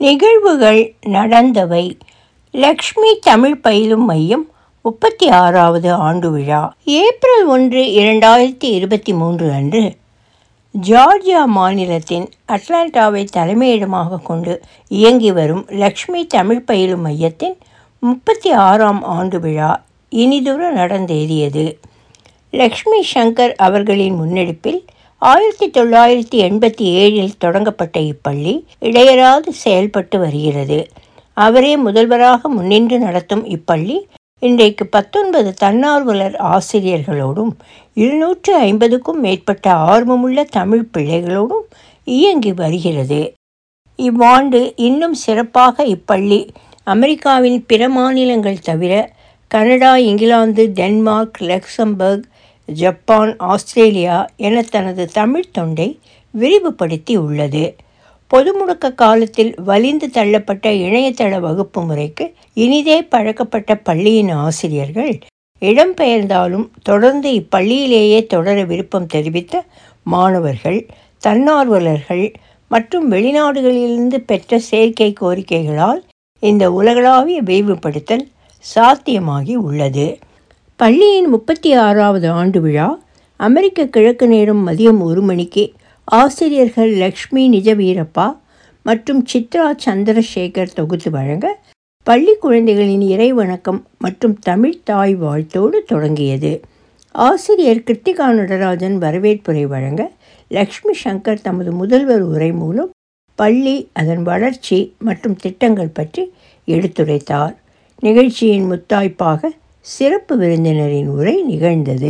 நிகழ்வுகள் நடந்தவை லக்ஷ்மி தமிழ் பயிலும் மையம் முப்பத்தி ஆறாவது ஆண்டு விழா ஏப்ரல் ஒன்று இரண்டாயிரத்தி இருபத்தி மூன்று அன்று ஜார்ஜியா மாநிலத்தின் அட்லாண்டாவை தலைமையிடமாக கொண்டு இயங்கி வரும் லக்ஷ்மி தமிழ் பயிலும் மையத்தின் முப்பத்தி ஆறாம் ஆண்டு விழா இனிதுர நடந்தேறியது லக்ஷ்மி சங்கர் அவர்களின் முன்னெடுப்பில் ஆயிரத்தி தொள்ளாயிரத்தி எண்பத்தி ஏழில் தொடங்கப்பட்ட இப்பள்ளி இடையராது செயல்பட்டு வருகிறது அவரே முதல்வராக முன்னின்று நடத்தும் இப்பள்ளி இன்றைக்கு பத்தொன்பது தன்னார்வலர் ஆசிரியர்களோடும் இருநூற்று ஐம்பதுக்கும் மேற்பட்ட ஆர்வமுள்ள தமிழ் பிள்ளைகளோடும் இயங்கி வருகிறது இவ்வாண்டு இன்னும் சிறப்பாக இப்பள்ளி அமெரிக்காவின் பிற மாநிலங்கள் தவிர Canada England Denmark Luxembourg Japan Australia என தனது தமிழ் தொண்டை விரிவுபடுத்தி உள்ளது பொது முடக்க காலத்தில் வலிந்து தள்ளப்பட்ட இணையதள வகுப்பு முறைக்கு இனிதே பழக்கப்பட்ட பள்ளியின் ஆசிரியர்கள் இடம்பெயர்ந்தாலும் தொடர்ந்து இப்பள்ளியிலேயே தொடர விருப்பம் தெரிவித்த மாணவர்கள் தன்னார்வலர்கள் மற்றும் வெளிநாடுகளிலிருந்து பெற்ற சேர்க்கை கோரிக்கைகளால் இந்த உலகளாவிய விரிவுபடுத்தல் சாத்தியமாகி உள்ளது பள்ளியின் முப்பத்தி ஆறாவது ஆண்டு விழா அமெரிக்க கிழக்கு நேரம் மதியம் ஒரு மணிக்கு ஆசிரியர்கள் லக்ஷ்மி நிஜவீரப்பா மற்றும் சித்ரா சந்திரசேகர் தொகுத்து வழங்க பள்ளி குழந்தைகளின் இறை வணக்கம் மற்றும் தமிழ் தாய் வாழ்த்தோடு தொடங்கியது ஆசிரியர் கிருத்திகா நடராஜன் வரவேற்புரை வழங்க லக்ஷ்மி சங்கர் தமது முதல்வர் உரை மூலம் பள்ளி அதன் வளர்ச்சி மற்றும் திட்டங்கள் பற்றி எடுத்துரைத்தார் நிகழ்ச்சியின் முத்தாய்ப்பாக சிறப்பு விருந்தினரின் உரை நிகழ்ந்தது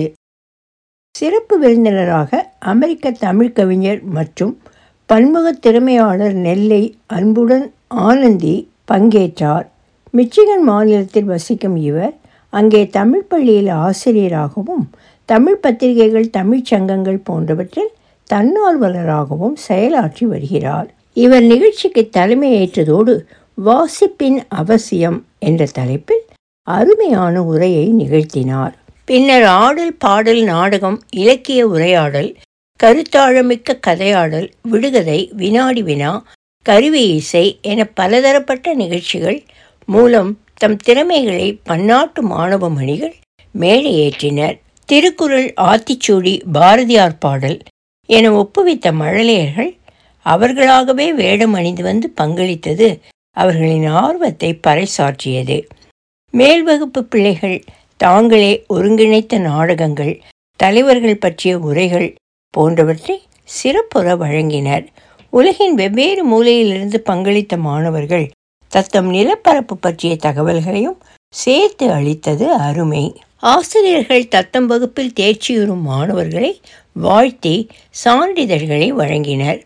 சிறப்பு விருந்தினராக அமெரிக்க தமிழ் கவிஞர் மற்றும் பன்முக திறமையாளர் நெல்லை அன்புடன் ஆனந்தி பங்கேற்றார் மிச்சிகன் மாநிலத்தில் வசிக்கும் இவர் அங்கே தமிழ் பள்ளியில் ஆசிரியராகவும் தமிழ் பத்திரிகைகள் தமிழ்ச் சங்கங்கள் போன்றவற்றில் தன்னார்வலராகவும் செயலாற்றி வருகிறார் இவர் நிகழ்ச்சிக்கு தலைமையேற்றதோடு வாசிப்பின் அவசியம் என்ற தலைப்பில் அருமையான உரையை நிகழ்த்தினார் பின்னர் ஆடல் பாடல் நாடகம் இலக்கிய உரையாடல் கருத்தாழமிக்க கதையாடல் விடுகதை வினாடி வினா கருவி இசை என பலதரப்பட்ட நிகழ்ச்சிகள் மூலம் தம் திறமைகளை பன்னாட்டு மாணவ மணிகள் மேடையேற்றினர் திருக்குறள் ஆத்திச்சூடி பாரதியார் பாடல் என ஒப்புவித்த மழலையர்கள் அவர்களாகவே வேடம் அணிந்து வந்து பங்களித்தது அவர்களின் ஆர்வத்தை பறைசாற்றியது மேல் வகுப்பு பிள்ளைகள் தாங்களே ஒருங்கிணைத்த நாடகங்கள் தலைவர்கள் பற்றிய உரைகள் போன்றவற்றை சிறப்புற வழங்கினர் உலகின் வெவ்வேறு மூலையிலிருந்து பங்களித்த மாணவர்கள் தத்தம் நிலப்பரப்பு பற்றிய தகவல்களையும் சேர்த்து அளித்தது அருமை ஆசிரியர்கள் தத்தம் வகுப்பில் தேர்ச்சியுறும் மாணவர்களை வாழ்த்தி சான்றிதழ்களை வழங்கினர்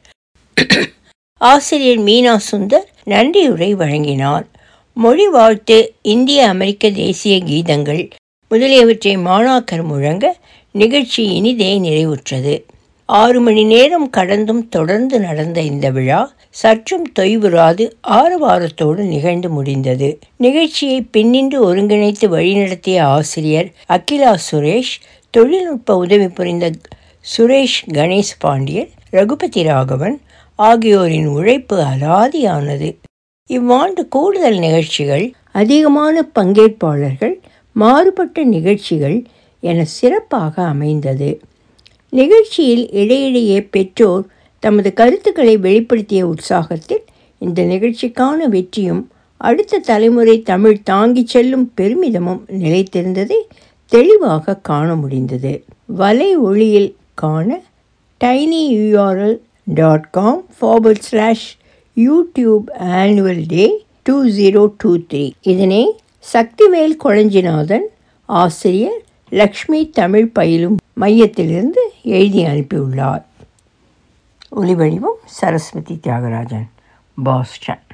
ஆசிரியர் மீனா சுந்தர் நன்றியுரை வழங்கினார் மொழி வாழ்த்து இந்திய அமெரிக்க தேசிய கீதங்கள் முதலியவற்றை மாணாக்கர் முழங்க நிகழ்ச்சி இனிதே நிறைவுற்றது ஆறு மணி நேரம் கடந்தும் தொடர்ந்து நடந்த இந்த விழா சற்றும் தொய்வுறாது ஆரவாரத்தோடு நிகழ்ந்து முடிந்தது நிகழ்ச்சியை பின்னின்று ஒருங்கிணைத்து வழிநடத்திய ஆசிரியர் அகிலா சுரேஷ் தொழில்நுட்ப உதவி புரிந்த சுரேஷ் கணேஷ் பாண்டியன் ரகுபதி ராகவன் ஆகியோரின் உழைப்பு அலாதியானது இவ்வாண்டு கூடுதல் நிகழ்ச்சிகள் அதிகமான பங்கேற்பாளர்கள் மாறுபட்ட நிகழ்ச்சிகள் என சிறப்பாக அமைந்தது நிகழ்ச்சியில் இடையிடையே பெற்றோர் தமது கருத்துக்களை வெளிப்படுத்திய உற்சாகத்தில் இந்த நிகழ்ச்சிக்கான வெற்றியும் அடுத்த தலைமுறை தமிழ் தாங்கிச் செல்லும் பெருமிதமும் நிலைத்திருந்ததை தெளிவாக காண முடிந்தது வலை ஒளியில் காண tiny URL dot com forward slash YouTube annual day two zero two three இதனை சக்திவேல் கொளஞ்சிநாதன் ஆசிரியர் லக்ஷ்மி தமிழ் பயிலும் மையத்திலிருந்து எழுதி அனுப்பியுள்ளார் ஒலிவடிவம் சரஸ்வதி தியாகராஜன் பாஸ்டன்